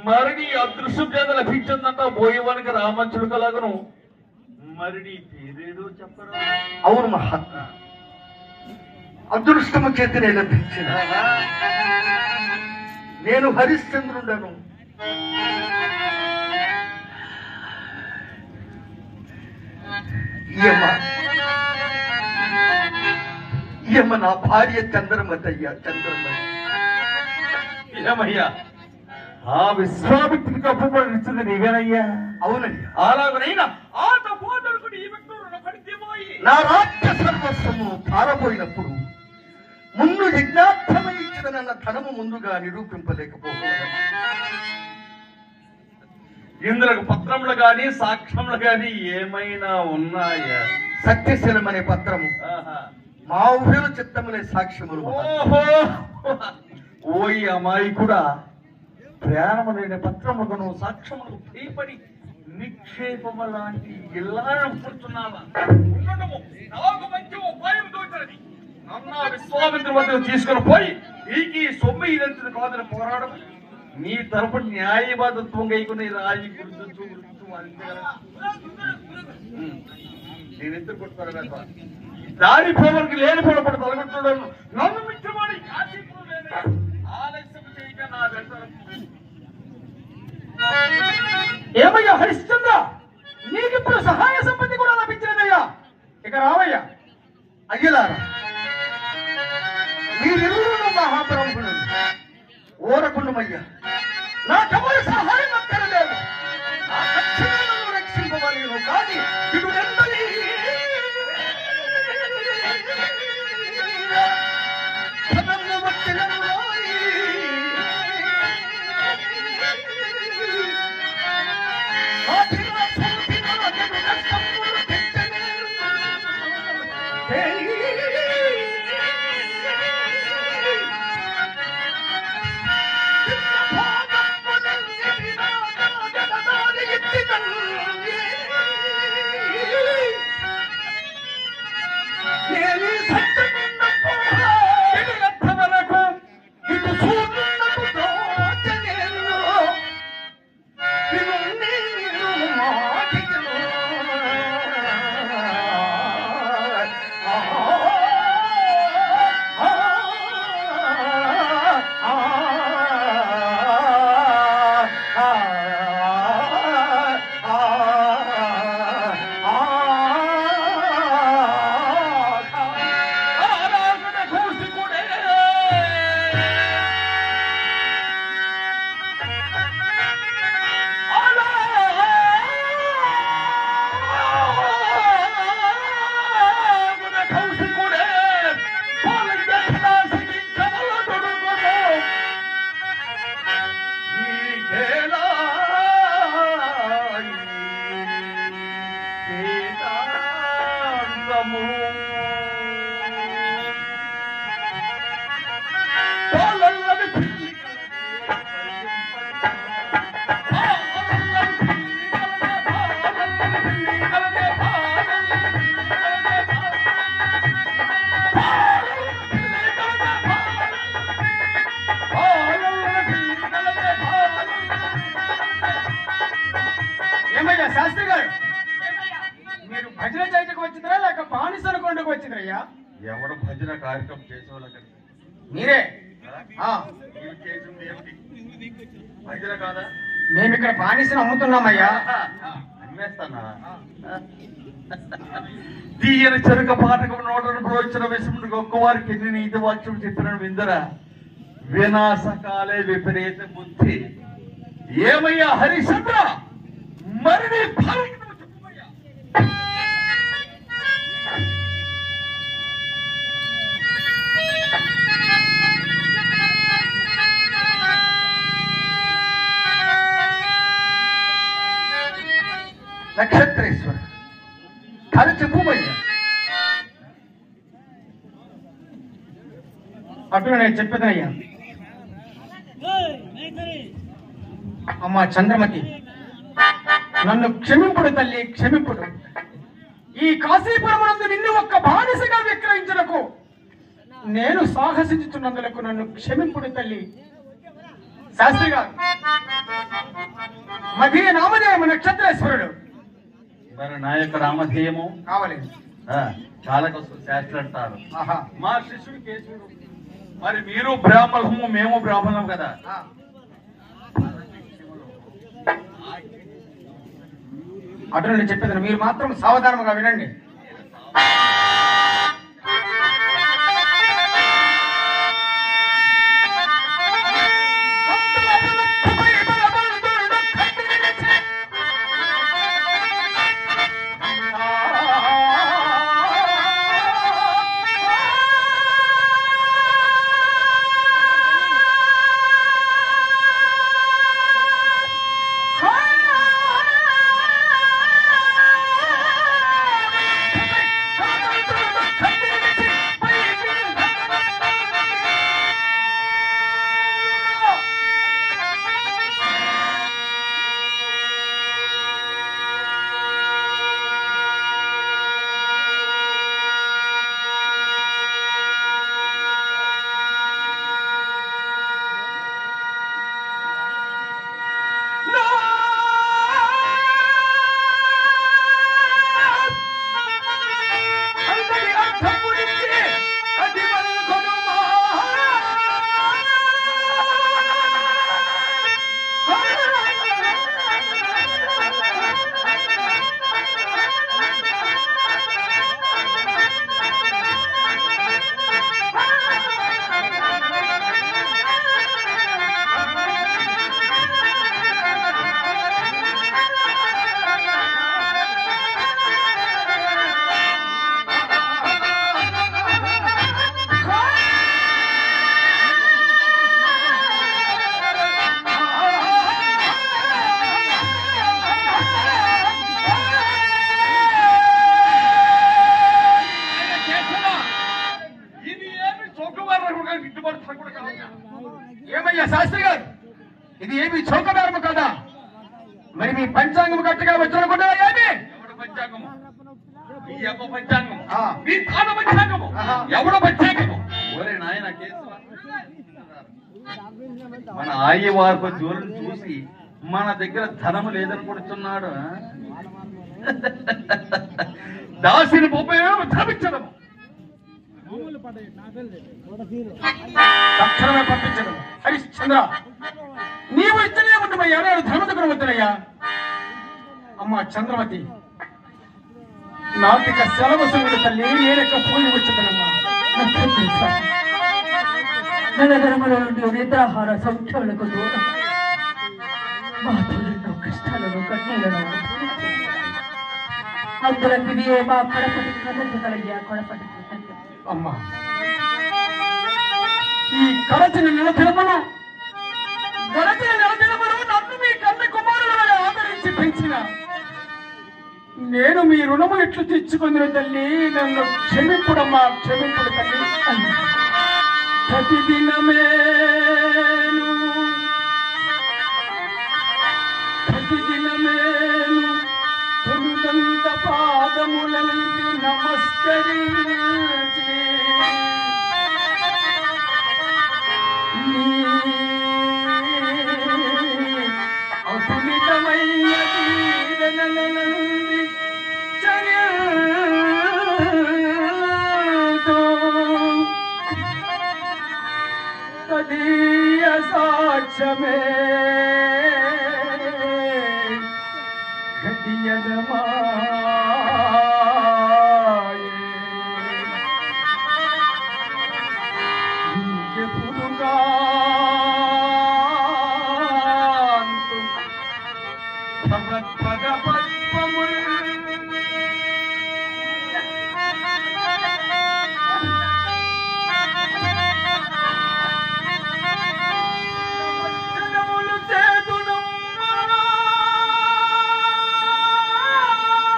మరి నీ అదృష్టం చేత లభించిందంట బోయవానికి రామచులకలాగను మరి నీ పేరేదో చెప్పరా అవును మహాత్మా అదృష్టము చేతనే లభించిన నేను హరిశ్చంద్రుడను యమ యమ నా భార్య చంద్రమతయ్య చంద్రమతి ఏమయ్యా ఆ విశ్వామిత్రికి అప్పుపడిస్తుంది నీవేనయ్యా అవునయ్యా అలాగనైనా ఆ తపోదలకు నీ వ్యక్తులు రుణపడితేమోయి నా రాజ్య సర్వస్వము పారబోయినప్పుడు ముందు యజ్ఞార్థమై ఇచ్చిన నన్న ధనము ముందుగా నిరూపింపలేకపోవడం ఇందులకు పత్రములు గాని సాక్ష్యములు గాని ఏమైనా ఉన్నాయా సత్యశీలం అనే పత్రము ఆహా. మా ఉభయ చిత్తములే సాక్ష్యములు ఓహో ఓయి అమ్మాయి కూడా ప్రయాణము లేని పత్రములను సాక్ష్యములకు భయపడి నిక్షేపము లాంటి ఇల్లారం కూర్చున్నావా ఉండడము నాకు మంచి ఉపాయం తోచినది నన్న విశ్వామిత్ర వద్దకు తీసుకుని పోయి నీకు ఈ సొమ్ము ఇదంతది కాదని పోరాడం నీ తరపు న్యాయవాదత్వం గైకుని రాయి గుర్తు గుర్తు అంతే కదా ఉమ్. నేను ఎందుకు కొట్టుకోరా దారి పోవడానికి లేని పొడపడి తొలగొట్టడం నన్ను మించమని కాశీపురం లేని ఆలస్యం చేయక నా వెంట ఏమయ్యా హరిశ్చంద్ర నీకిప్పుడు సహాయ సంపత్తి కూడా లభించినదయ్యా ఇక రావయ్యా అయ్యలారా మీరెవరు మహాప్రభులు ఓరకుండమయ్యా నాకెవరి సహాయం అక్కరలేదు ఆ కక్షనే నన్ను రక్షింపవలేను కానీ ఇటు వెంబడి ధనము వచ్చినను రాయి. ఆ తిరున చూపిన అతడు కష్టములు తెచ్చనేను. ఏమయ్యా శాస్త్రి గారు మీరు భజన చేయటకు వచ్చిందిరా లేక బానిసను కొండకు వచ్చిందిరయ్యా ఎవడు భజన కార్యక్రమం చేసేవాళ్ళకి మీరే ఆ, నీవు చేసింది ఏమిటి భజన కాదా మేము ఇక్కడ బానిసను అమ్ముతున్నామయ్యా అమ్మేస్తానా తీయని చెరుక పాఠకం నోటను ప్రోచన విషముడు గొప్పవారికి ఎన్ని నీతి వాక్యం చెప్పిన విందరా వినాశకాలే విపరీత బుద్ధి ఏమయ్యా హరిశ్చంద్ర మరి నీ భార్యకి నువ్వు చెప్పుమయ్యా. నక్షత్రేశ్వర కథ చెప్పుమయ్యా అటు నేను చెప్పేదనయ్యా అమ్మా చంద్రమతి నన్ను క్షమింపుడు తల్లి క్షమింపుడు ఈ కాశీపురమునందు నిన్ను ఒక్క బానిసగా విక్రయించడకు నేను సాహసించుతున్నందులకు నన్ను క్షమింపుడు తల్లి శాస్త్రి గారు మధ్య నామదేవ నక్షత్రేశ్వరుడు మరి నా యొక్క రామధేయము కావలేదు ఆ, కాలకస్తు శాస్త్రి అంటారు ఆహా మా శిష్యుడు కేశవుడు మరి మీరు బ్రాహ్మణము మేము బ్రాహ్మణం కదా ఆ. అటు నుండి చెప్పేది మీరు మాత్రం సావధానంగా వినండి ఇది ఏమి చౌకబారుగా గిట్టుబాటు ధర కూడా కాదు. ఏమయ్యా శాస్త్రి గారు ఇది ఏమి చౌకదారము కదా మరి మీ పంచాంగం గట్టిగా వచ్చనుకుంటారా ఏమి ఎవడ పంచాంగము ఈ అమ్మ పంచాంగము ఆ. మీ తాత పంచాంగము ఆహా. ఎవడ పంచాంగము ఒరే నాయన కేశవ మన ఆయి వార్పు జోరును చూసి మన దగ్గర ధనము లేదనుకుంటున్నాడు ఆ? దాసిని ఉపయోగం ధరించడము తక్షణమే పంపించడం హరిశ్చంద్ర నీవు ఇచ్చనే ఉండమయ్యా నేను ధర్మ దగ్గర వద్దనయ్యా అమ్మా చంద్రవతి నాకిక సెలవు సుగుడు తల్లి నేనెక్క పోయి వచ్చేదనమ్మా నగరముల నుండి నిద్రాహార సౌఖ్యములకు దూరం మాతో కష్టాలను కన్నీలను అనుభవించాము. అందులకు ఇవే మా కడపటి కథలయ్యా కొడపటి కృతజ్ఞతలు. అమ్మా ఈ కరచిన నిలదినములు గడచిన నిలదినములు నన్ను మీ కన్న కుమారులను ఆదరించి పెంచిన నేను మీ రుణము ఎట్లు తెచ్చుకుందిన తల్లి నన్ను క్షమింపుడమ్మా క్షమింపుడు తల్లి ప్రతిదినమేను ప్రతిదినమేను తొలుదంత పాదములంటి నమస్కరించి నీ అతులితమైన దీవెనలనంది చర్యతో తదీయ సాక్ష్యమే ఘటియదమాయే ఇంకెప్పుడుగా భగవద్పద పద్మముల్ వచనములు చేతునమ్మా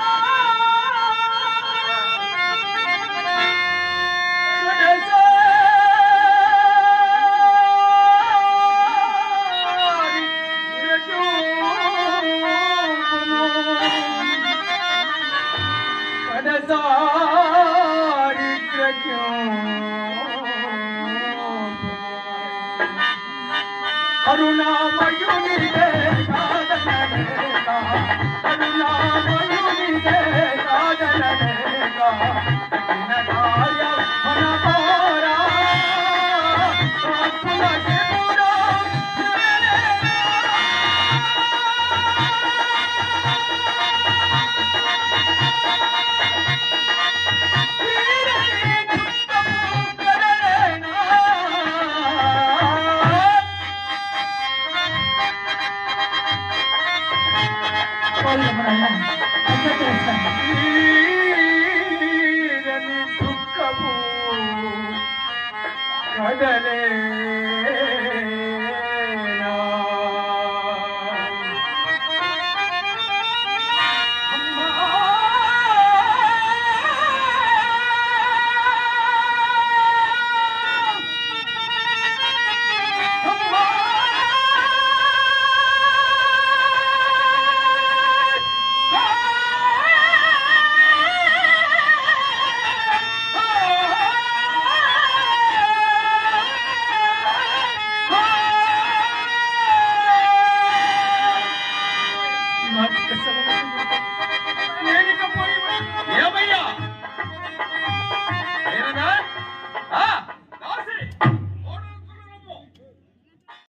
కరుణామయునికే కాదనలేక కరుణామయునికే కాదనలేక కఠిన కార్య మనకోరా ఆత్మకి కూడా కోరికమునైనా పెద్ద చేస్తాను దుఃఖము కదలే